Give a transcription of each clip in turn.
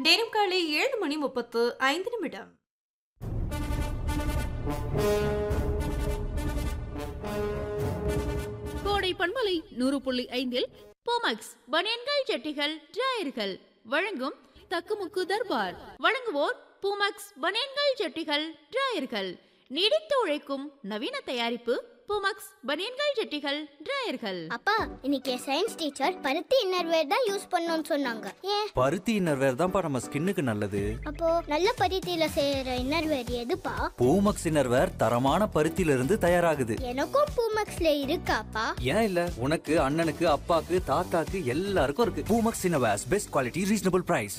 நேரம் காலை ஏழு மணி முப்பத்து ஐந்து நிமிடம் கோடை பண்பலை நூறு புள்ளி ஐந்தில் போமக்ஸ் பனியன்கள் ஜட்டிகள் டிராயர்கள் வழங்கும் தக்குமுக்கு தர்பார் வழங்குவோர் பூமக்ஸ் பனியன்கள் ஜட்டிகள் டிராயர்கள் நீடித்து உழைக்கும் நவீன தயாரிப்பு பூமக்ஸ் பனியன்கள் ஜட்டிகள் டிராயர்கள் அப்பா இன்னைக்கு சயின்ஸ் டீச்சர் பருத்தி இன்னர்வேர் தான் யூஸ் பண்ணணும்னு சொன்னாங்க ஏன் பருத்தி இன்னர்வேர் தான்ப்பா நம்ம ஸ்கின்னுக்கு நல்லது அப்போ நல்ல பருத்தியில செய்யற இன்னர்வேர் எதுப்பா பூமக்ஸ் இன்னர்வேர் தரமான பருத்தியில இருந்து தயாராகுது எனக்கும் பூமக்ஸ்ல இருக்காப்பா ஏன் இல்ல உனக்கு அண்ணனுக்கு அப்பாக்கு தாத்தாக்கு எல்லாருக்கும் இருக்கு Poomex innerwears best quality reasonable price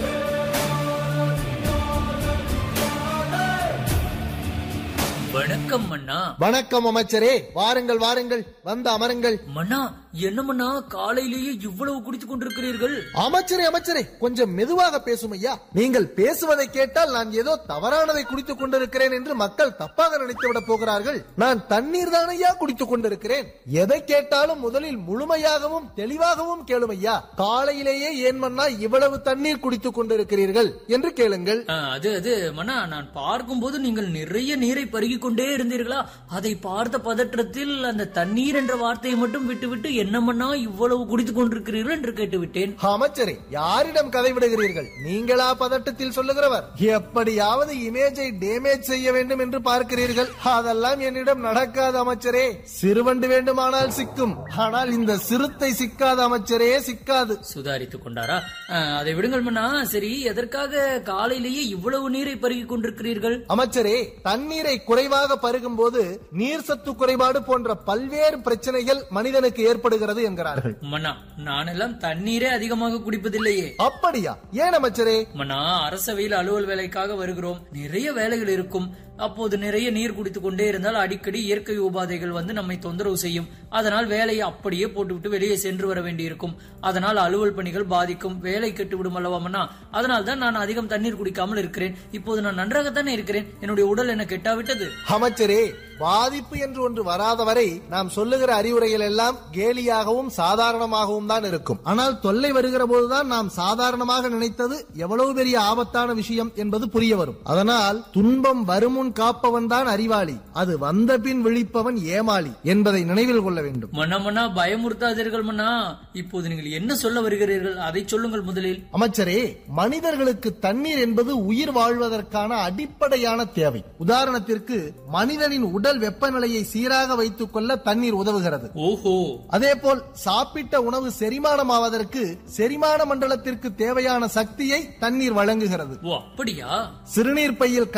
வணக்கம் மன்னா வணக்கம் அமைச்சரே வாருங்கள் வாருங்கள் வந்து அமருங்கள் மன்னா என்ன மன்னா காலையிலேயே இவ்வளவு குடித்துக் கொண்டிருக்கிறீர்கள் அமைச்சரே அமைச்சரே கொஞ்சம் மெதுவாக பேசும் ஐயா நீங்கள் பேசுவதை கேட்டால் நான் ஏதோ தவறானதை குடித்துக் கொண்டிருக்கிறேன் என்று மக்கள் தப்பாக நினைத்து விட போகிறார்கள் நான் தண்ணீர் தான் ஐயா குடித்துக் கொண்டிருக்கிறேன் எதை கேட்டாலும் முதலில் முழுமையாகவும் தெளிவாகவும் கேளும் ஐயா காலையிலேயே ஏன் மன்னா இவ்வளவு தண்ணீர் குடித்துக் கொண்டிருக்கிறீர்கள் என்று கேளுங்கள் ஆ, அது அது மன்னா நான் பார்க்கும்போது நீங்கள் நிறைய நீரை பருகிக் கொண்டே இருந்தீர்களா அதை பார்த்த பதற்றத்தில் அந்த தண்ணீர் என்ற வார்த்தையை மட்டும் விட்டுவிட்டு என்ன மன்னா இவ்வளவு குடித்துக் கொண்டிருக்கிறீர்கள் என்று கேட்டுவிட்டேன் அமைச்சரே யாரிடம் கதை விடுகிறீர்கள் நீங்களா பதட்டத்தில் சொல்லுகிறவர் எப்படியாவது இமேஜை டேமேஜ் செய்ய வேண்டும் என்று பார்க்கிறீர்கள் அதெல்லாம் என்னிடம் நடக்காது அமைச்சரே சிறுவண்டு வேண்டுமானால் சிக்கும் ஆனால் இந்த சிறுத்தை சிக்காது அமைச்சரே சிக்காது சுதாரித்துக் கொண்டாரா ஆ, அதை விடுங்கள் மன்னா சரி எதற்காக காலையிலேயே இவ்வளவு நீரை பருகிக் கொண்டிருக்கிறீர்கள் அமைச்சரே தண்ணீரை குறைவாக பருகும் போது நீர் சத்து குறைபாடு போன்ற பல்வேறு பிரச்சனைகள் மனிதனுக்கு ஏற்படுகிறது என்கிறார்கள் மன்னா நானெல்லாம் தண்ணீரே அதிகமாக குடிப்பதில்லையே அப்படியா ஏன் அமைச்சரே மன்னா அரசவையில் அலுவல் வேலைக்காக வருகிறோம் நிறைய வேலைகள் இருக்கும் அப்போது நிறைய நீர் குடித்துக் கொண்டே இருந்தால் அடிக்கடி இயற்கை உபாதைகள் வந்து நம்மை தொந்தரவு செய்யும் அதனால் வேலையை அப்படியே போட்டுவிட்டு வெளியே சென்று வர வேண்டியிருக்கும் அதனால் அலுவல் பணிகள் பாதிக்கும் வேலை கெட்டுவிடும் அல்லவா மன்னா அதனால் தான் நான் அதிகம் தண்ணீர் குடிக்காமல் இருக்கிறேன் இப்போது நான் நன்றாகத்தானே இருக்கிறேன் என்னுடைய உடல் என்ன கெட்டாவிட்டது அமைச்சரே பாதிப்பு என்று ஒன்று வராத வரை நாம் சொல்லுகிற அறிவுரைகள் எல்லாம் கேலியாகவும் சாதாரணமாகவும் தான் இருக்கும் ஆனால் தொல்லை வருகிற போதுதான் நாம் சாதாரணமாக நினைத்தது எவ்வளவு பெரிய ஆபத்தான விஷயம் என்பது புரிய வரும் அதனால் துன்பம் வருமுன் காப்பவன் தான் அறிவாளி அது வந்த பின் விழிப்பவன் ஏமாளி என்பதை நினைவில் கொள்ள வேண்டும் மன்னா மன்னா பயமுறுத்தாதீர்கள் மன்னா இப்போது நீங்கள் என்ன சொல்ல வருகிறீர்கள் அதை சொல்லுங்கள் முதலில் அமைச்சரே மனிதர்களுக்கு தண்ணீர் என்பது உயிர் வாழ்வதற்கான அடிப்படையான தேவை உதாரணத்திற்கு மனிதனின் உடல் வெப்பநிலையை சீராக வைத்துக் கொள்ள தண்ணீர் உதவுகிறது ஓஹோ அதேபோல் சாப்பிட்ட உணவு செரிமானமாவதற்கு செரிமான மண்டலத்திற்கு தேவையான சக்தியை தண்ணீர் வழங்குகிறது ஓ அப்படியா சிறுநீர் பையில்